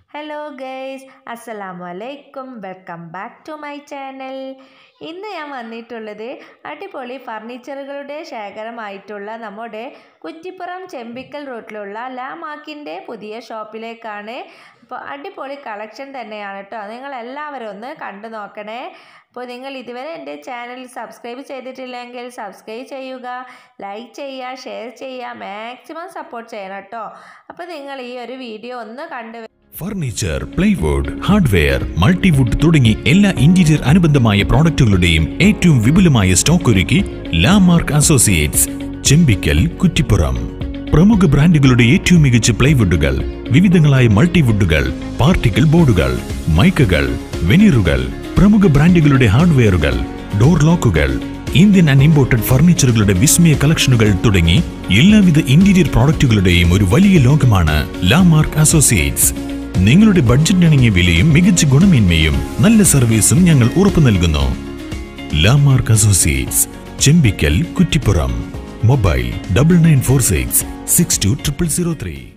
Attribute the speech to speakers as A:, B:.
A: hello guys അസ്സലാമു അലൈക്കും welcome back to my channel ഇന്ന് ഞാൻ വന്നിട്ടുള്ളത് അടിപൊളി ഫർണിച്ചറുകളുടെ ശേഖരമായിട്ടുള്ള നമ്മുടെ കുറ്റിപ്പുറം ചെമ്പിക്കൽ റൂട്ടിലുള്ള ലാമാക്കിൻ്റെ പുതിയ ഷോപ്പിലേക്കാണ് അപ്പോൾ അടിപൊളി കളക്ഷൻ തന്നെയാണ് കേട്ടോ നിങ്ങൾ എല്ലാവരും ഒന്ന് കണ്ടു നോക്കണേ അപ്പോൾ നിങ്ങൾ ഇതുവരെ എൻ്റെ ചാനൽ സബ്സ്ക്രൈബ് ചെയ്തിട്ടില്ലെങ്കിൽ സബ്സ്ക്രൈബ് ചെയ്യുക ലൈക്ക് ചെയ്യുക ഷെയർ ചെയ്യുക മാക്സിമം സപ്പോർട്ട് ചെയ്യണം കേട്ടോ അപ്പോൾ നിങ്ങൾ ഈ ഒരു വീഡിയോ ഒന്ന് കണ്ടു
B: ഫർണിച്ചർ പ്ലൈവുഡ് ഹാർഡ്വെയർ മൾട്ടിവുഡ് തുടങ്ങി എല്ലാ ഇന്റീരിയർ അനുബന്ധമായ പ്രോഡക്റ്റുകളുടെയും ഏറ്റവും വിപുലമായ സ്റ്റോക്ക് ഒരുക്കി ലാമാർക്ക് അസോസിയേറ്റ്സ് ചെമ്പിക്കൽ കുറ്റിപ്പുറം പ്രമുഖ ബ്രാൻഡുകളുടെ ഏറ്റവും മികച്ച പ്ലൈവുഡുകൾ വിവിധങ്ങളായ മൾട്ടിവുഡുകൾ പാർട്ടിക്കൽ ബോർഡുകൾ മൈക്കുകൾ വെനീറുകൾ പ്രമുഖ ബ്രാൻഡുകളുടെ ഹാർഡ്വെയറുകൾ ഡോർ ലോക്കുകൾ ഇന്ത്യൻ ആൻഡ് ഇമ്പോർട്ടഡ് ഫർണിച്ചറുകളുടെ വിസ്മയ കളക്ഷനുകൾ തുടങ്ങി എല്ലാവിധ ഇന്റീരിയർ പ്രോഡക്റ്റുകളുടെയും ഒരു വലിയ ലോകമാണ് ലാമാർക്ക് അസോസിയേറ്റ്സ് നിങ്ങളുടെ ബഡ്ജറ്റിനിണങ്ങിയ വിലയും മികച്ച ഗുണമേന്മയും നല്ല സർവീസും ഞങ്ങൾ ഉറപ്പു നൽകുന്നു Lamark associates Chembikkal Kuttippuram mobile double nine four six six two triple zero three